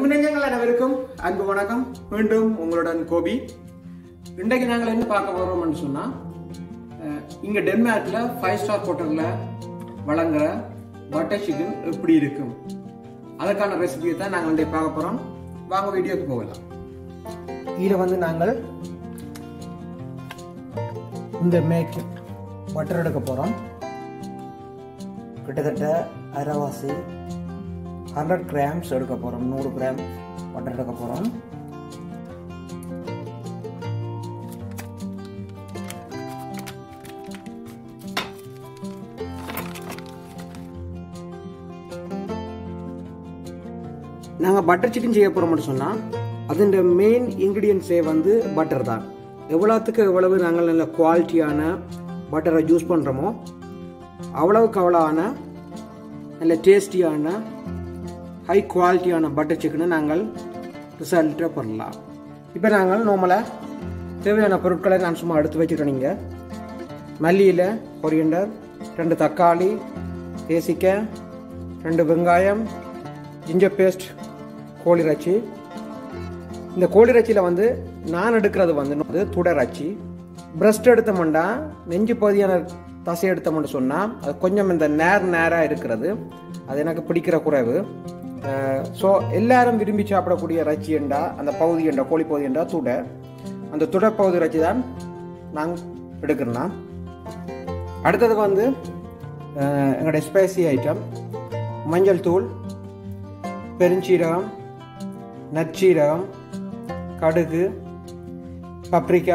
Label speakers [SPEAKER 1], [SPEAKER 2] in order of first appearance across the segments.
[SPEAKER 1] அருமினஞ்சங்கள் அனைவருக்கும் அன்பு வணக்கம் மீண்டும் உங்களுடன் கோபி இன்றைக்கு நாங்கள் என்ன பார்க்க போறோம்னு சொன்னா அஹ், இங்க டென்மார்க்ல ஃபைவ் ஸ்டார் ஹோட்டல்ல வழங்குற பட்டர் சிக்கன் எப்படி இருக்கும் அதற்கான ரெசிபியை தான் நாங்கள் இன்றைக்கு பார்க்க போறோம் வாங்க வீடியோக்கு போகலாம் இதில் வந்து நாங்கள் இந்த மேக் பட்டர் எடுக்க போறோம் கிட்டத்தட்ட அரைவாசி ஹண்ட்ரட் கிராம்ஸ் எடுக்க போகிறோம் நூறு கிராம் பட்டர் எடுக்க போகிறோம் நாங்கள் பட்டர் சிக்கன் செய்ய போகிறோம்னு சொன்னால் அதோட மெயின் இன்க்ரீடியன்ஸே வந்து பட்டர் தான் எவ்வளோத்துக்கு எவ்வளவு நாங்கள் நல்ல குவாலிட்டியான பட்டரை யூஸ் பண்ணுறோமோ அவ்வளவுக்கு அவ்வளோவான நல்ல டேஸ்டியான ஹை குவாலிட்டியான பட்டர் சிக்கனை நாங்கள் ரிசல்ட்டை பண்ணலாம் இப்போ நாங்கள் நார்மலாக தேவையான பொருட்களை நான் சும்மா எடுத்து வச்சுட்டோம் நீங்கள் மல்லியில் கொரியண்டர் ரெண்டு தக்காளி தேசிக்காய் ரெண்டு வெங்காயம் ஜிஞ்சர் பேஸ்ட் கோழி இறைச்சி இந்த கோழி இறைச்சியில் வந்து நான் எடுக்கிறது வந்து அது துடராச்சி பிரஸ்ட் எடுத்தோம்னா நெஞ்சு பகுதியான தசை எடுத்தோம்னு சொன்னால் அது கொஞ்சம் இந்த நேர் நேராக இருக்கிறது அது எனக்கு பிடிக்கிற குறைவு ஸோ எல்லாரும் விரும்பி சாப்பிடக்கூடிய இறைச்சி என்றா அந்த பகுதி என்றா கோழி பகுதி என்றா துடை அந்த துடை பகுதி இறைச்சி தான் நாங்கள் எடுக்கிறோம்னா அடுத்தது வந்து அஹ், எங்களுடைய ஸ்பைசி ஐட்டம் மஞ்சள் தூள் பெருஞ்சீரகம் நற்சீரகம் கடுகு பப்ரிக்கா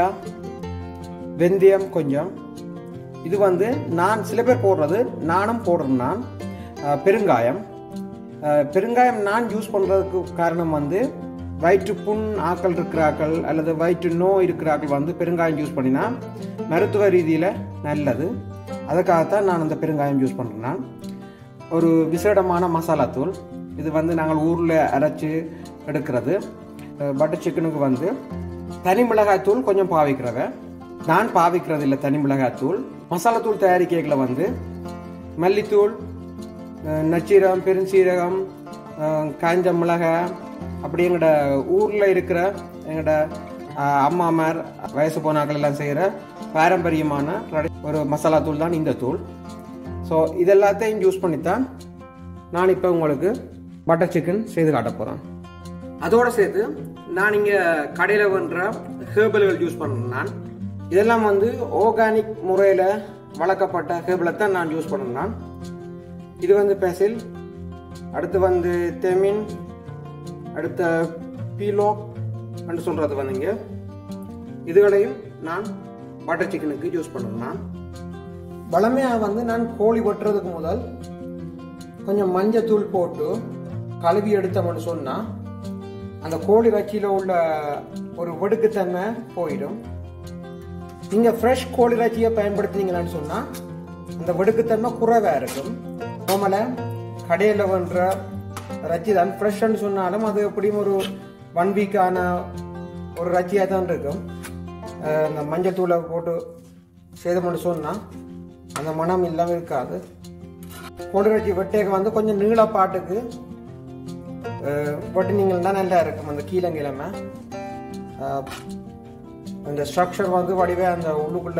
[SPEAKER 1] வெந்தயம் கொஞ்சம் இது வந்து நான் சில பேர் போடுறது நானும் போடுறேன் நான் அஹ், பெருங்காயம் அஹ், பெருங்காயம் நான் யூஸ் பண்ணுறதுக்கு காரணம் வந்து வயிற்று புண் ஆக்கள் இருக்கிறாக்கள் அல்லது வயிற்று நோய் இருக்கிறாக்கள் வந்து பெருங்காயம் யூஸ் பண்ணினா மருத்துவ ரீதியில் நல்லது அதுக்காகத்தான் நான் அந்த பெருங்காயம் யூஸ் பண்ணுறேன் நான் ஒரு விசேடமான மசாலா தூள் இது வந்து நாங்கள் ஊரில் அரைச்சி எடுக்கிறது பட்டர் சிக்கனுக்கு வந்து தனி மிளகாய் தூள் கொஞ்சம் பாவிக்கிறவ நான் பாவிக்கிறது இல்லை தனி மிளகாய் தூள் மசாலா தூள் தயாரிக்கைகளை வந்து மல்லித்தூள் அஹ், நச்சீரகம் பெருஞ்சீரகம் அஹ், காஞ்ச மிளகாய் அப்படி எங்களோட ஊரில் இருக்கிற எங்களோட அஹ், அம்மாமார் வயசு போனாக்கள் எல்லாம் செய்கிற பாரம்பரியமான tradi- ஒரு மசாலா தூள் தான் இந்த தூள் ஸோ இதெல்லாத்தையும் யூஸ் பண்ணித்தான் நான் இப்போ உங்களுக்கு பட்டர் சிக்கன் செய்து காட்ட போகிறேன் அதோட சேர்த்து நான் இங்கே கடையில் பண்ணுற ஹேர்பல்கள் யூஸ் பண்ணுறேன் நான் இதெல்லாம் வந்து ஆர்கானிக் முறையில் வளர்க்கப்பட்ட ஹேர்பலை தான் நான் யூஸ் பண்ணுறேன் நான் இது வந்து பெசில் அடுத்து வந்து தெமின் அடுத்த பீலோ என்று சொல்கிறது வந்துங்க இதுகளையும் நான் பட்டர் சிக்கனுக்கு யூஸ் பண்ணுறேன் நான் வளமையாக வந்து நான் கோழி வெட்டுறதுக்கு முதல் கொஞ்சம் மஞ்சத்தூள் போட்டு கழுவி எடுத்தோம்னு சொன்னால் அந்த கோழி இறைச்சியில் உள்ள ஒரு வெடுக்குத்தன்மை போயிடும் நீங்கள் ஃப்ரெஷ் கோழி இறைச்சியை பயன்படுத்தினீங்களான்னு சொன்னால் அந்த வெடுக்குத்தன்மை குறைவாக இருக்கும் நம்மள கடையில் பண்ணுற இறைச்சி தான் ஃப்ரெஷ்ன்னு சொன்னாலும் அது எப்படியும் ஒரு ஒன் வீக்கான ஒரு இறைச்சியாக தான் இருக்கும் அஹ் இந்த மஞ்சள் தூளை போட்டு சேதம்னு சொன்னால் அந்த மனம் இல்லாமல் இருக்காது கோழி இறைச்சி வெட்டேக்கு வந்து கொஞ்சம் நீளப்பாட்டுக்கு வெட்டினீங்கன்னா நல்லா இருக்கும் அந்த கீழங்கிழமை அந்த ஸ்ட்ரக்சர் வந்து வடிவே அந்த உள்ளுக்குள்ள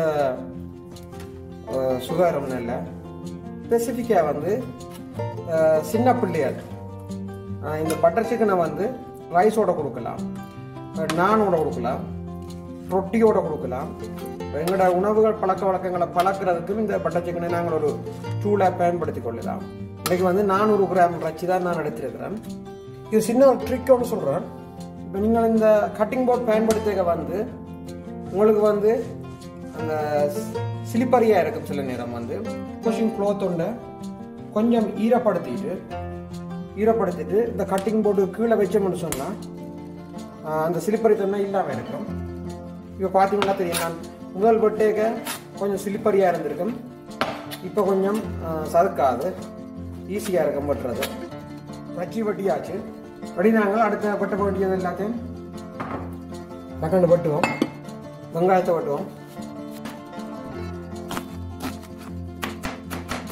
[SPEAKER 1] சுகாரம் நல்ல ஸ்பெசிஃபிக்காக வந்து அஹ், சின்ன பிள்ளையார் அஹ், இந்த பட்டர் சிக்கனை வந்து ரைஸோட கொடுக்கலாம் அஹ், நானோட கொடுக்கலாம் ரொட்டியோட கொடுக்கலாம் எங்களோட உணவுகள் பழக்க வழக்கங்களை பழக்கிறதுக்கும் இந்த பட்டர் சிக்கனை நாங்கள் ஒரு டூலாக பயன்படுத்தி கொள்ளலாம் இன்னைக்கு வந்து நானூறு கிராம் ரச்சி தான் நான் எடுத்திருக்கிறேன் இது சின்ன ஒரு ட்ரிக் ஒன்று சொல்கிறேன் இப்போ நீங்கள் இந்த கட்டிங் போர்ட் பயன்படுத்திக்க வந்து உங்களுக்கு வந்து அந்த சிலிப்பரியாக இருக்கும் சில நேரம் வந்து வாஷிங் க்ளோத் ஒன்றை கொஞ்சம் ஈரப்படுத்திட்டு ஈரப்படுத்திட்டு இந்த கட்டிங் போர்டு கீழே வச்சோம்னு சொன்னால் அந்த சிலிப்பரி தன்மை இல்லாமல் இருக்கும் இப்போ பார்த்தீங்கன்னா தெரியும் நான் முதல் வெட்டேக்க கொஞ்சம் சிலிப்பரியாக இருந்திருக்கும் இப்போ கொஞ்சம் ஆ, சறுக்காது ஈஸியாக இருக்கும் வெட்டுறது வச்சி வெட்டியாச்சு வெடி நாங்கள் அடுத்த வெட்ட வேண்டியது எல்லாத்தையும் தக்காண்டு வெட்டுவோம் வெங்காயத்தை வெட்டுவோம்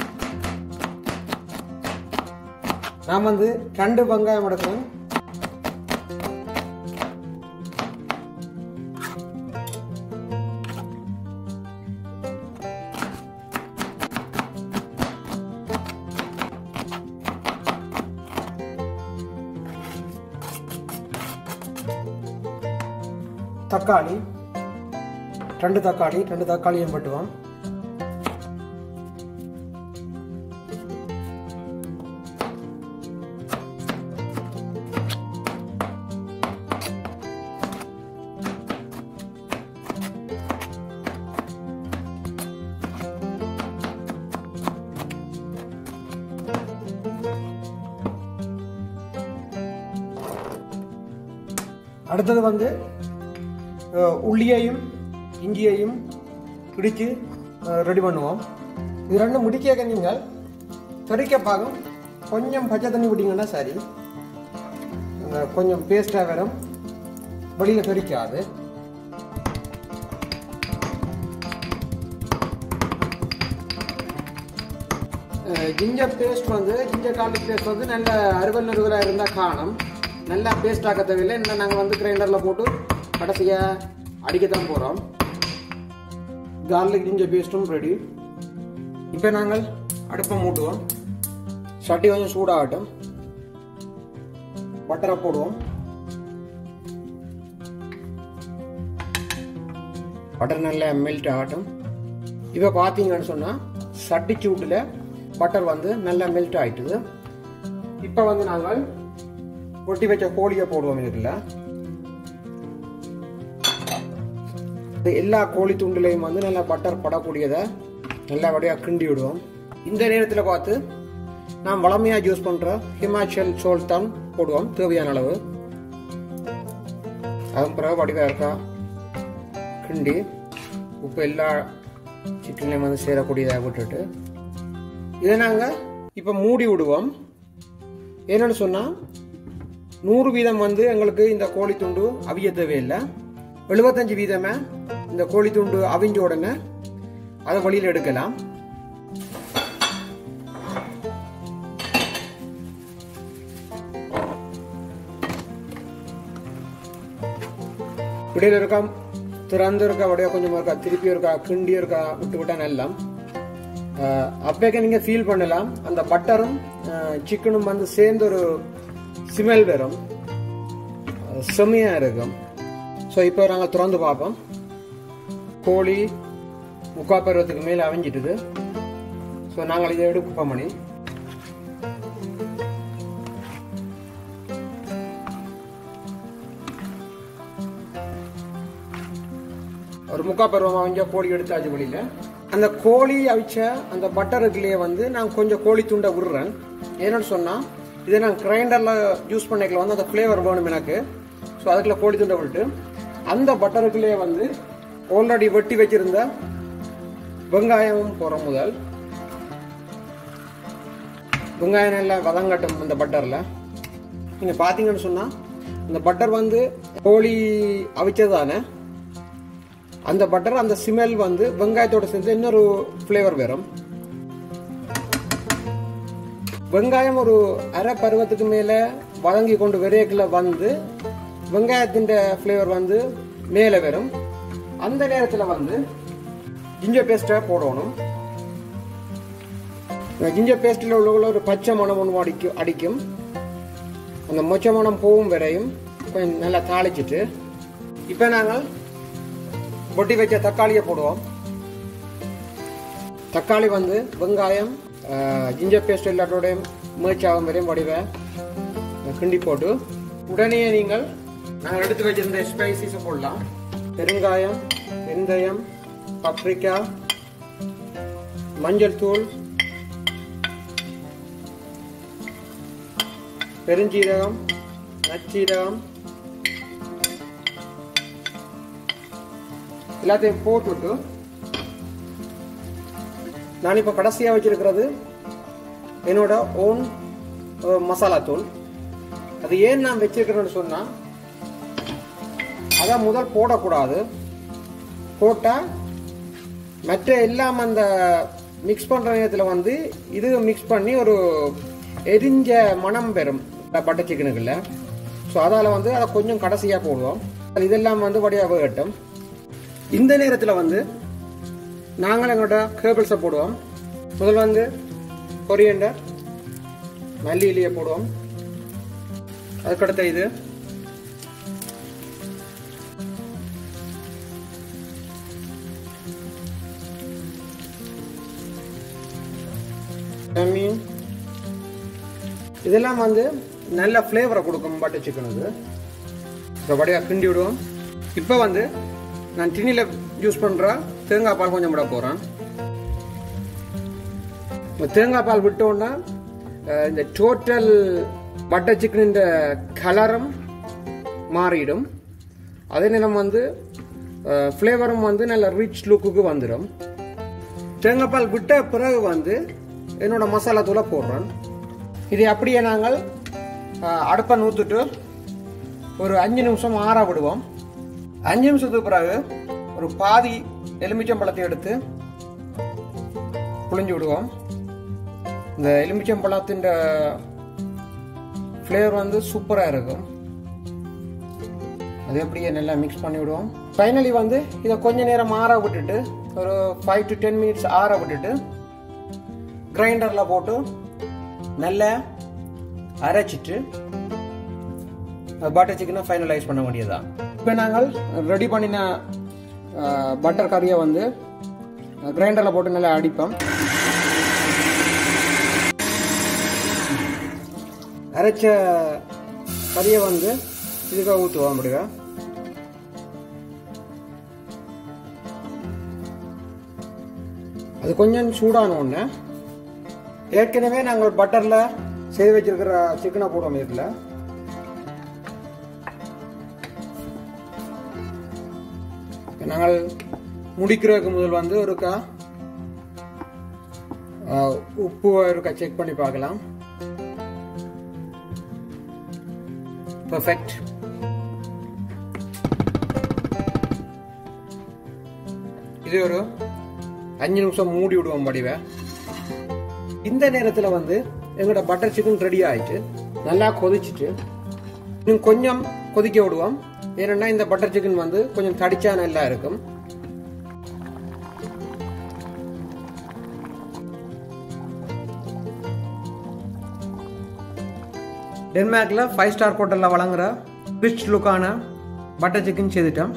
[SPEAKER 1] நான் வந்து ரெண்டு வெங்காயம் எடுக்கிறேன் தக்காளி ரெண்டு தக்காளி ரெண்டு தக்காளியும் பட்டுவோம் அடுத்தது வந்து அஹ், உள்ளியையும் இஞ்சியையும் பிடிச்சு ரெடி பண்ணுவோம் இது ரெண்டும் முடிக்க நீங்கள் தெறிக்க பாகம் கொஞ்சம் பச்சை தண்ணி விட்டீங்கன்னா சரி அந்த கொஞ்சம் பேஸ்டாக வரும் வெளியில் தெறிக்காது ஜிஞ்சர் பேஸ்ட் வந்து ஜிஞ்சர் கார்லிக் பேஸ்ட் வந்து நல்ல அறுவல் நறுவலாக இருந்தால் காணும் நல்லா பேஸ்ட் ஆக்க தேவையில்லை இன்னும் நாங்கள் வந்து கிரைண்டரில் போட்டு கடைசியாக அடிக்கத்தான் போகிறோம் கார்லிக் ஜிஞ்சர் பேஸ்ட்டும் ரெடி இப்போ நாங்கள் அடுப்பை மூட்டுவோம் சட்டி கொஞ்சம் சூடாகட்டும் பட்டரை போடுவோம் பட்டர் நல்லா மெல்ட் ஆகட்டும் இப்போ பார்த்தீங்கன்னு சொன்னால் சட்டி சூட்டில் பட்டர் வந்து நல்லா மெல்ட் ஆயிட்டுது இப்போ வந்து நாங்கள் ஒட்டி வச்ச கோழியை போடுவோம் இதுல இது எல்லா கோழி துண்டுலையும் வந்து நல்லா பட்டர் படக்கூடியதை நல்லபடியாக கிண்டி விடுவோம் இந்த நேரத்தில் பார்த்து நான் வளமையாக யூஸ் பண்ணுற ஹிமாச்சல் சோல் தான் போடுவோம் தேவையான அளவு அதன் பிறகு வடிவாக இருக்கா கிண்டி உப்பு எல்லா சிக்கன்லையும் வந்து சேரக்கூடியதாக விட்டுட்டு இதை நாங்கள் இப்போ மூடி விடுவோம் என்னன்னு சொன்னால் நூறு வீதம் வந்து எங்களுக்கு இந்த கோழி துண்டு அவிய தேவையில்லை எழுபத்தஞ்சு வீதமே இந்த கோழி துண்டு அவிஞ்ச உடனே அதை வழியில் எடுக்கலாம் இடையில இருக்கா திறந்து இருக்கா அப்படியே கொஞ்சம் இருக்கா திருப்பி இருக்கா கிண்டி இருக்கா விட்டு விட்டா நல்லா அப்பேக்க நீங்க ஃபீல் பண்ணலாம் அந்த பட்டரும் சிக்கனும் வந்து சேர்ந்து ஒரு ஸ்மெல் வரும் அஹ் செம்மையா இருக்கும் ஸோ இப்போ நாங்கள் திறந்து பார்ப்போம் கோழி முக்கால் பருவத்துக்கு மேலே அவிஞ்சிட்டுது ஸோ நாங்கள் இதை எடுப்போம் மணி ஒரு முக்கா பருவம் அவிஞ்ச கோழி எடுத்தாச்சு வெளியில அந்த கோழி அவிச்ச அந்த பட்டருக்குள்ளேயே வந்து நான் கொஞ்சம் கோழி துண்டை விடுறேன் ஏன்னு சொன்னா இதை நான் கிரைண்டர்ல யூஸ் பண்ணிக்கல வந்து அந்த ஃப்ளேவர் வேணும் எனக்கு ஸோ அதுக்குள்ள கோழி துண்டை விட்டு அந்த பட்டருக்குள்ளேயே வந்து ஆல்ரெடி வெட்டி வச்சிருந்த வெங்காயம் போற முதல் வெங்காயம் நல்லா வதங்கட்டும் இந்த பட்டர்ல நீங்க பாத்தீங்கன்னு சொன்னா இந்த பட்டர் வந்து கோழி அவிச்சதானே அந்த பட்டர் அந்த ஸ்மெல் வந்து வெங்காயத்தோட சேர்ந்து இன்னொரு ஃப்ளேவர் வரும் வெங்காயம் ஒரு அரை பருவத்துக்கு மேல வதங்கி கொண்டு விரையக்குள்ள வந்து வெங்காயத்தின் ஃப்ளேவர் வந்து மேலே வரும் அந்த நேரத்தில் வந்து ஜிஞ்சர் பேஸ்ட்டை போடணும் ஜிஞ்சர் பேஸ்ட்டில் உள்ள உள்ள ஒரு பச்சை மணம் ஒன்று அடிக்கும் அடிக்கும் அந்த மொச்சை மணம் போகும் வரையும் கொஞ்சம் நல்லா தாளிச்சிட்டு இப்போ நாங்கள் பொட்டி வச்ச தக்காளியை போடுவோம் தக்காளி வந்து வெங்காயம் ஜிஞ்சர் பேஸ்ட் எல்லாத்தோடையும் மேட்ச் ஆகும் வரையும் வடிவை கிண்டி போட்டு உடனே நீங்கள் நாங்கள் எடுத்து வச்சிருந்த ஸ்பைசிஸை போடலாம் பெருங்காயம் வெந்தயம் பப்ரிக்கா மஞ்சள் தூள் பெருஞ்சீரகம் நச்சீரகம் எல்லாத்தையும் போட்டுவிட்டு நான் இப்போ கடைசியாக வச்சிருக்கிறது என்னோட ஓன் மசாலா தூள் அது ஏன் நான் வச்சிருக்கிறேன்னு சொன்னால் அதை முதல் போடக்கூடாது போட்டால் மற்ற எல்லாம் அந்த மிக்ஸ் பண்ணுற நேரத்தில் வந்து இது மிக்ஸ் பண்ணி ஒரு எரிஞ்ச மனம் பெறும் பட்டர் சிக்கனுக்குள்ள ஸோ அதால் வந்து அதை கொஞ்சம் கடைசியாக போடுவோம் இதெல்லாம் வந்து வடியாக வேகட்டும் இந்த நேரத்தில் வந்து நாங்கள் எங்களோட கேபிள்ஸை போடுவோம் முதல் வந்து கொரியண்டர் மல்லி இலையை போடுவோம் அதுக்கடுத்த இது இதெல்லாம் வந்து நல்ல ஃப்ளேவரை கொடுக்கும் பட்டர் சிக்கனுக்கு இப்போ வடையாக கிண்டி விடுவோம் இப்போ வந்து நான் டின்னியில் யூஸ் பண்ணுற தேங்காய் பால் கொஞ்சம் விட போகிறேன் இப்போ தேங்காய் பால் விட்டோன்னா அஹ், இந்த டோட்டல் பட்டர் சிக்கனின் கலரும் மாறிடும் அதே நேரம் வந்து ஃப்ளேவரும் வந்து நல்ல ரிச் லுக்குக்கு வந்துடும் தேங்காய் பால் விட்ட பிறகு வந்து என்னோட மசாலா தூளை போடுறேன் இது அப்படியே நாங்கள் அஹ், அடுப்பை நூற்றுட்டு ஒரு அஞ்சு நிமிஷம் ஆற விடுவோம் அஞ்சு நிமிஷத்துக்கு பிறகு ஒரு பாதி எலுமிச்சம்பழத்தை எடுத்து புழிஞ்சு விடுவோம் இந்த எலுமிச்சம்பழத்தின் ஃப்ளேவர் வந்து சூப்பராக இருக்கும் அது அப்படியே நல்லா மிக்ஸ் பண்ணி விடுவோம் ஃபைனலி வந்து இதை கொஞ்ச நேரம் ஆற விட்டுட்டு ஒரு ஃபைவ் டு டென் மினிட்ஸ் ஆற விட்டுட்டு கிரைண்டரில் போட்டு நல்லா அரைச்சிட்டு பட்டர் சிக்கனை ஃபைனலைஸ் பண்ண வேண்டியதுதான் இப்போ நாங்கள் ரெடி பண்ணின பட்டர் கறியை வந்து கிரைண்டரில் போட்டு நல்லா அடிப்போம் அரைச்ச கறியை வந்து இதுக்காக ஊற்றுவோம் அப்படிங்க அது கொஞ்சம் சூடான உடனே ஏற்கனவே நாங்கள் பட்டரில் செய்து வச்சிருக்கிற சிக்கனை போடுவோம் இதில் நாங்கள் முடிக்கிறதுக்கு முதல் வந்து ஒருக்கா ஆஹ், உப்பு ஒருக்கா செக் பண்ணி பார்க்கலாம் பர்ஃபெக்ட் இது ஒரு அஞ்சு நிமிஷம் மூடி விடுவோம் வடிவை இந்த நேரத்தில் வந்து எங்களோட பட்டர் சிக்கன் ரெடி ஆயிட்டு நல்லா கொதிச்சிட்டு இன்னும் கொஞ்சம் கொதிக்க விடுவோம் ஏன்னா இந்த பட்டர் சிக்கன் வந்து கொஞ்சம் தடிச்சா நல்லா இருக்கும் டென்மார்க்ல ஃபைவ் ஸ்டார் ஹோட்டலில் வழங்குற ரிச் லுக்கான பட்டர் சிக்கன் செய்துட்டோம்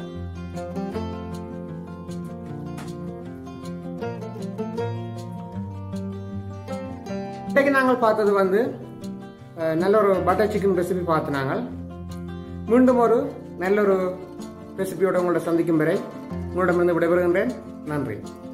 [SPEAKER 1] இன்றைக்கு நாங்கள் பார்த்தது வந்து அஹ், நல்ல ஒரு பட்டர் சிக்கன் ரெசிபி பார்த்து நாங்கள் மீண்டும் ஒரு நல்ல ஒரு ரெசிபியோட உங்களோட சந்திக்கும் வரை உங்களிடமிருந்து விடைபெறுகின்றேன் நன்றி